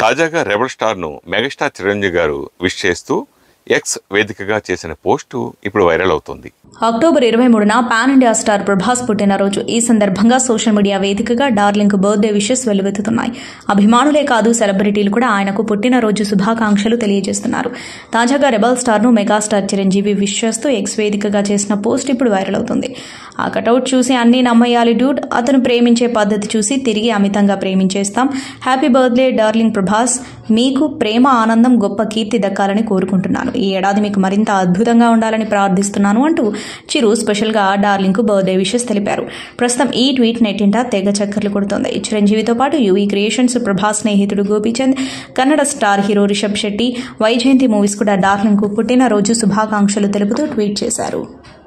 తాజాగా రెబల్ స్టార్ను మెగాస్టార్ చిరంజీవి గారు విష్ చేస్తూ ఎక్స్ వేదికగా చేసిన పోస్టు ఇప్పుడు వైరల్ అవుతోంది అక్టోబర్ ఇరవై మూడున పాన్ ఇండియా స్టార్ ప్రభాస్ పుట్టినరోజు ఈ సందర్భంగా సోషల్ మీడియా వేదికగా డార్లింగ్ బర్త్డే విషెస్ వెల్లువెత్తుతున్నాయి అభిమానులే కాదు సెలబ్రిటీలు కూడా ఆయనకు పుట్టినరోజు శుభాకాంక్షలు తెలియజేస్తున్నారు తాజాగా రెబల్ స్టార్ను మెగాస్టార్ చిరంజీవి విష్ చేస్తూ ఎక్స్ వేదికగా చేసిన పోస్ట్ ఇప్పుడు వైరల్ అవుతుంది ఆ కటౌట్ చూసి అన్నీ నమ్మయ్యాలి డూడ్ అతను ప్రేమించే పద్ధతి చూసి తిరిగి అమితంగా ప్రేమించేస్తాం హ్యాపీ బర్త్డే డార్లింగ్ ప్రభాస్ మీకు ప్రేమ ఆనందం గొప్ప కీర్తి దక్కాలని కోరుకుంటున్నాను ఈ ఏడాది మీకు మరింత అద్భుతంగా ఉండాలని ప్రార్థిస్తున్నాను అంటూ చిరు స్పెషల్గా డార్లింగ్ కు బర్త్డే విషెస్ తెలిపారు ప్రస్తుతం ఈ ట్వీట్ నెట్టింట తెగ చక్కర్లు కొడుతోంది చిరంజీవితో పాటు యూవీ క్రియేషన్స్ ప్రభాస్ స్నేహితుడు Gopichand Kannada star hero Rishab Shetty Vaijayanti movies కూడా డార్లింగ్ కు పుట్టినరోజు శుభాకాంక్షలు తెలుపుతూ ట్వీట్ చేశారు